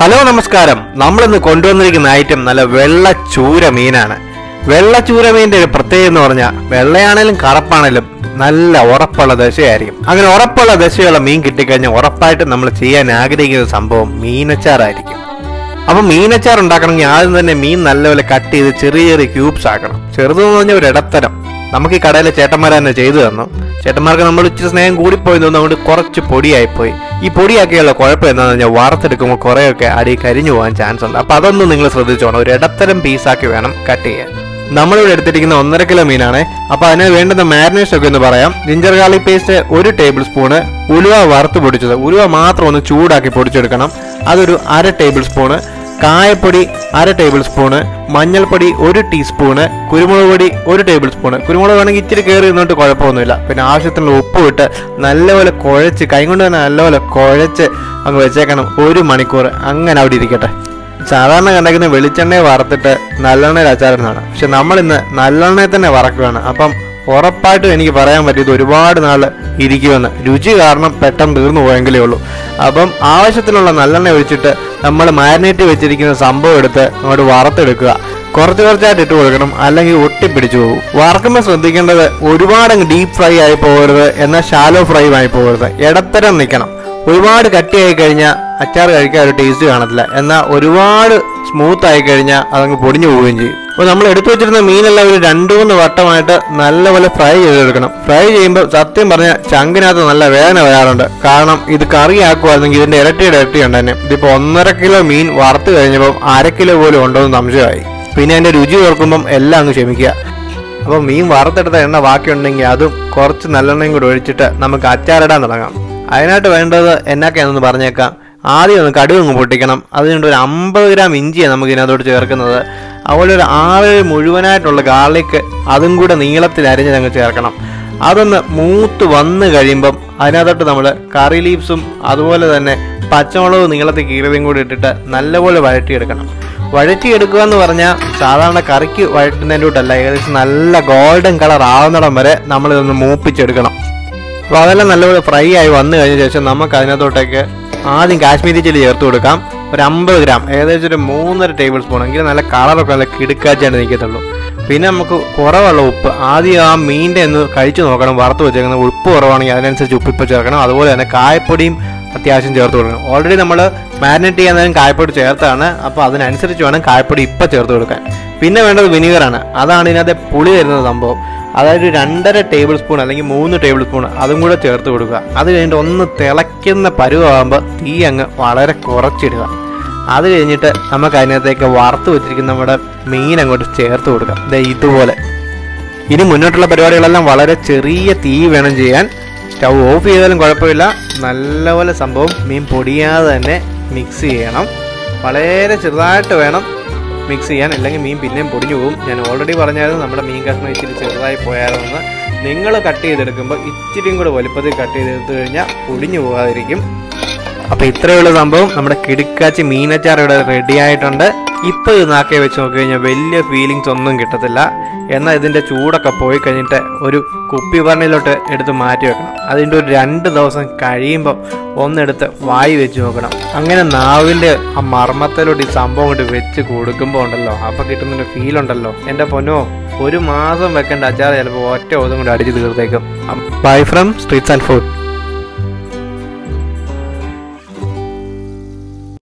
hello നമസ്കാരം നമ്മളിന്ന് കൊണ്ടുവന്നിരിക്കുന്ന item നല്ല വെള്ള ചൂര മീനാണ് വെള്ള ചൂര മീനിന്റെ ഒരു പ്രത്യേകത എന്ന് പറഞ്ഞാൽ വെള്ളയാണേലും കറുപ്പാണേലും നല്ല ഉറപ്പുള്ള ദശയായിരിക്കും അങ്ങനെ ഉറപ്പുള്ള ദശയുള്ള മീൻ കിട്ടിക്കഴിഞ്ഞാൽ ഉറപ്പായിട്ടും നമ്മൾ ചെയ്യാൻ ആഗ്രഹിക്കുന്ന സംഭവം മീനച്ചാറായിരിക്കും അപ്പൊ മീനച്ചാർ ഉണ്ടാക്കണമെങ്കിൽ ആദ്യം തന്നെ മീൻ നല്ലപോലെ കട്ട് ചെയ്ത് ചെറിയ ചെറിയ ക്യൂബ്സ് ആക്കണം ചെറുതെന്ന് പറഞ്ഞാൽ ഒരു ഇടത്തരം നമുക്ക് ഈ കടയിലെ ചേട്ടന്മാർ തന്നെ ചെയ്തു തന്നു ചേട്ടന്മാർക്ക് നമ്മൾ ഇച്ചിരി സ്നേഹം കൂടിപ്പോയി തോന്നുന്നു അതുകൊണ്ട് കുറച്ച് പൊടിയായിപ്പോയി ഈ പൊടിയാക്കിയുള്ള കുഴപ്പം എന്താണെന്ന് പറഞ്ഞാൽ വറുത്തെടുക്കുമ്പോൾ കുറേയൊക്കെ അടി കരിഞ്ഞു പോകാൻ ചാൻസ് ഉണ്ട് അപ്പൊ അതൊന്നും നിങ്ങൾ ശ്രദ്ധിച്ചോണം ഒരു ഇടത്തരം പീസാക്കി വേണം കട്ട് ചെയ്യാൻ നമ്മളിവിടെ എടുത്തിരിക്കുന്ന ഒന്നര കിലോ മീനാണ് അപ്പൊ അതിന് വേണ്ടുന്ന മാരിനേഷൻ ഒക്കെ ഒന്ന് പറയാം ജിഞ്ചർ ഗാർലിക് പേസ്റ്റ് ഒരു ടേബിൾ സ്പൂണ് ഉലുവ വറുത്ത് പൊടിച്ചത് ഉലുവ മാത്രം ഒന്ന് ചൂടാക്കി പൊടിച്ചെടുക്കണം അതൊരു അര ടേബിൾ സ്പൂണ് കായപ്പൊടി അര ടേബിൾ സ്പൂണ് മഞ്ഞൾപ്പൊടി ഒരു ടീസ്പൂണ് കുരുമുളക് പൊടി ഒരു ടേബിൾ സ്പൂണ് കുരുമുളക് വേണമെങ്കിൽ ഇച്ചിരി കയറി നിന്നിട്ട് കുഴപ്പമൊന്നുമില്ല പിന്നെ ആവശ്യത്തിനുള്ള ഉപ്പ് ഇട്ട് നല്ലപോലെ കുഴച്ച് കൈകൊണ്ട് തന്നെ നല്ലപോലെ കുഴച്ച് അങ്ങ് വെച്ചേക്കണം ഒരു മണിക്കൂർ അങ്ങനെ അവിടെ ഇരിക്കട്ടെ സാധാരണ കണ്ടേക്കുന്ന വെളിച്ചെണ്ണയെ വറുത്തിട്ട് നല്ലെണ്ണയിൽ അച്ചാറിനാണ് പക്ഷെ നമ്മൾ ഇന്ന് നല്ലെണ്ണയെ തന്നെ വറക്കുകയാണ് അപ്പം ഉറപ്പായിട്ടും എനിക്ക് പറയാൻ പറ്റിയത് ഒരുപാട് നാൾ ഇരിക്കുമെന്ന് രുചി കാരണം പെട്ടെന്ന് തീർന്നു പോയെങ്കിലേ ഉള്ളൂ അപ്പം ആവശ്യത്തിനുള്ള നല്ലെണ്ണ ഒഴിച്ചിട്ട് നമ്മൾ മാരിനേറ്റ് വെച്ചിരിക്കുന്ന സംഭവം എടുത്ത് അങ്ങോട്ട് വറുത്തെടുക്കുക കുറച്ച് കുറച്ചായിട്ട് ഇട്ട് കൊടുക്കണം അല്ലെങ്കിൽ ഒട്ടിപ്പിടിച്ചു പോകും വറക്കുമ്പോൾ ശ്രദ്ധിക്കേണ്ടത് ഒരുപാട് ഡീപ്പ് ഫ്രൈ ആയി പോകരുത് എന്നാൽ ഷാലോ ഫ്രൈ ആയി പോകരുത് ഇടത്തരം നിൽക്കണം ഒരുപാട് കട്ടിയായി കഴിഞ്ഞാൽ അച്ചാർ കഴിക്കാൻ ഒരു ടേസ്റ്റ് കാണത്തില്ല എന്നാൽ ഒരുപാട് സ്മൂത്ത് ആയി കഴിഞ്ഞാൽ അതങ്ങ് പൊടിഞ്ഞു പോവുകയും ചെയ്യും അപ്പോൾ നമ്മൾ എടുത്തു വെച്ചിരുന്ന മീനെല്ലാം ഒരു രണ്ട് മൂന്ന് വട്ടമായിട്ട് നല്ലപോലെ ഫ്രൈ ചെയ്തെടുക്കണം ഫ്രൈ ചെയ്യുമ്പോൾ സത്യം പറഞ്ഞാൽ ചങ്കിനകത്ത് നല്ല വേദന വരാറുണ്ട് കാരണം ഇത് കറി ആക്കുവായിരുന്നെങ്കിൽ ഇതിന്റെ ഇരട്ടിയുടെ ഇരട്ടി ഉണ്ട് തന്നെ ഇതിപ്പോൾ ഒന്നര കിലോ മീൻ വറുത്ത് കഴിഞ്ഞപ്പോൾ അര കിലോ പോലും ഉണ്ടോ എന്ന് സംശയമായി പിന്നെ അതിന്റെ രുചി ഓർക്കുമ്പം എല്ലാം അങ്ങ് ക്ഷമിക്കുക അപ്പോൾ മീൻ വറുത്തെടുത്ത എണ്ണ ബാക്കിയുണ്ടെങ്കിൽ അതും കുറച്ച് നല്ലെണ്ണയും കൂടി ഒഴിച്ചിട്ട് നമുക്ക് അച്ചാറിടാൻ തുടങ്ങാം അതിനായിട്ട് വേണ്ടത് എന്നൊക്കെയാണെന്ന് പറഞ്ഞേക്കാം ആദ്യം ഒന്ന് കടുക് അങ്ങ് പൊട്ടിക്കണം അതുകൊണ്ട് ഒരു അമ്പത് ഗ്രാം ഇഞ്ചിയാണ് നമുക്ക് ഇതിനകത്തോട്ട് ചേർക്കുന്നത് അതുപോലെ ഒരു ആറ് മുഴുവനായിട്ടുള്ള ഗാർലിക് അതും കൂടെ നീളത്തിൽ അരിഞ്ഞ് ഞങ്ങൾ ചേർക്കണം അതൊന്ന് മൂത്ത് വന്ന് കഴിയുമ്പം അതിനകത്തോട്ട് നമ്മൾ കറി ലീവ്സും അതുപോലെ തന്നെ പച്ചമുളക് നീളത്തിൽ കീറിയതും കൂടി ഇട്ടിട്ട് നല്ലപോലെ വഴറ്റിയെടുക്കണം വഴറ്റിയെടുക്കുക എന്ന് പറഞ്ഞാൽ സാധാരണ കറിക്ക് വഴറ്റുന്നതിൻ്റെ കൂട്ടല്ല ഏകദേശം നല്ല ഗോൾഡൻ കളർ ആവുന്നിടം വരെ നമ്മളിതൊന്ന് മൂപ്പിച്ചെടുക്കണം അപ്പോൾ അതെല്ലാം നല്ലപോലെ ഫ്രൈ ആയി വന്നു കഴിഞ്ഞ ശേഷം നമുക്ക് അതിനകത്തോട്ടേക്ക് ആദ്യം കാശ്മീരി ചില്ലി ചേർത്ത് കൊടുക്കാം ഒരു അമ്പത് ഗ്രാം ഏകദേശം ഒരു മൂന്നര ടേബിൾ സ്പൂൺ എങ്കിലും നല്ല കളറൊക്കെ നല്ല കിടുക്കാച്ചായിട്ട് നിൽക്കത്തുള്ളൂ പിന്നെ നമുക്ക് കുറവുള്ള ഉപ്പ് ആദ്യം ആ മീനിൻ്റെ ഒന്ന് കഴിച്ചു നോക്കണം വറുത്ത് വെച്ചേക്കുന്ന ഉപ്പ് കുറവാണെങ്കിൽ അതിനനുസരിച്ച് ഉപ്പിപ്പ് ചേർക്കണം അതുപോലെ തന്നെ കായപ്പൊടിയും അത്യാവശ്യം ചേർത്ത് കൊടുക്കണം ഓൾറെഡി നമ്മൾ മാരിനേറ്റ് ചെയ്യാൻ നേരം കായപ്പൊടി ചേർത്താണ് അപ്പോൾ അതിനനുസരിച്ച് വേണം കായപ്പൊടി ഇപ്പം ചേർത്ത് കൊടുക്കാൻ പിന്നെ വേണ്ടത് വിനീഗറാണ് അതാണ് ഇതിനകത്തെ പുളി വരുന്ന സംഭവം അതായത് രണ്ടര ടേബിൾ സ്പൂൺ അല്ലെങ്കിൽ മൂന്ന് ടേബിൾ സ്പൂൺ അതും കൂടെ ചേർത്ത് കൊടുക്കുക അത് കഴിഞ്ഞിട്ട് ഒന്ന് തിളയ്ക്കുന്ന പരുവാകുമ്പോൾ തീ അങ്ങ് വളരെ കുറച്ചിടുക അത് കഴിഞ്ഞിട്ട് നമുക്ക് അതിനകത്തേക്ക് വറുത്ത് വെച്ചിരിക്കുന്ന നമ്മുടെ മീൻ അങ്ങോട്ട് ചേർത്ത് കൊടുക്കാം ദേ ഇതുപോലെ ഇനി മുന്നോട്ടുള്ള പരിപാടികളെല്ലാം വളരെ ചെറിയ തീ വേണം ചെയ്യാൻ സ്റ്റൗ ഓഫ് ചെയ്താലും കുഴപ്പമില്ല നല്ലപോലെ സംഭവം മീൻ പൊടിയാതെ തന്നെ മിക്സ് ചെയ്യണം വളരെ ചെറുതായിട്ട് വേണം മിക്സ് ചെയ്യാൻ അല്ലെങ്കിൽ മീൻ പിന്നെയും പൊടിഞ്ഞു പോകും ഞാൻ ഓൾറെഡി പറഞ്ഞായിരുന്നു നമ്മുടെ മീൻ കഷ്ണം ഇച്ചിരി ചെറുതായി പോയാലെന്ന് നിങ്ങൾ കട്ട് ചെയ്തെടുക്കുമ്പോൾ ഇച്ചിരിയും കൂടെ വലുപ്പത്തിൽ കട്ട് ചെയ്തെടുത്തു കഴിഞ്ഞാൽ പൊടിഞ്ഞു പോകാതിരിക്കും അപ്പോൾ ഇത്രയുള്ള സംഭവം നമ്മുടെ കിടുക്കാച്ചി മീനച്ചാർ ഇവിടെ റെഡി ആയിട്ടുണ്ട് ഇപ്പോൾ ഇത് നാക്കെ വെച്ച് നോക്കി കഴിഞ്ഞാൽ വലിയ ഫീലിങ്സ് ഒന്നും കിട്ടത്തില്ല എന്നാൽ ഇതിൻ്റെ ചൂടൊക്കെ പോയി കഴിഞ്ഞിട്ട് ഒരു കുപ്പി പറഞ്ഞിലോട്ട് എടുത്ത് മാറ്റി വെക്കണം അതിൻ്റെ ഒരു രണ്ട് ദിവസം കഴിയുമ്പോൾ ഒന്നെടുത്ത് വായി വെച്ച് നോക്കണം അങ്ങനെ നാവിൻ്റെ ആ മർമ്മത്തിലോട്ട് ഈ സംഭവം കൊണ്ട് വെച്ച് കൊടുക്കുമ്പോൾ ഉണ്ടല്ലോ അപ്പോൾ കിട്ടുന്നൊരു ഫീൽ ഉണ്ടല്ലോ എൻ്റെ പൊന്നോ ഒരു മാസം വെക്കേണ്ട അച്ചാർ ചിലപ്പോൾ ഒറ്റ ദിവസം കൊണ്ട് അടിച്ച് തീർത്തേക്കും bye from streets and food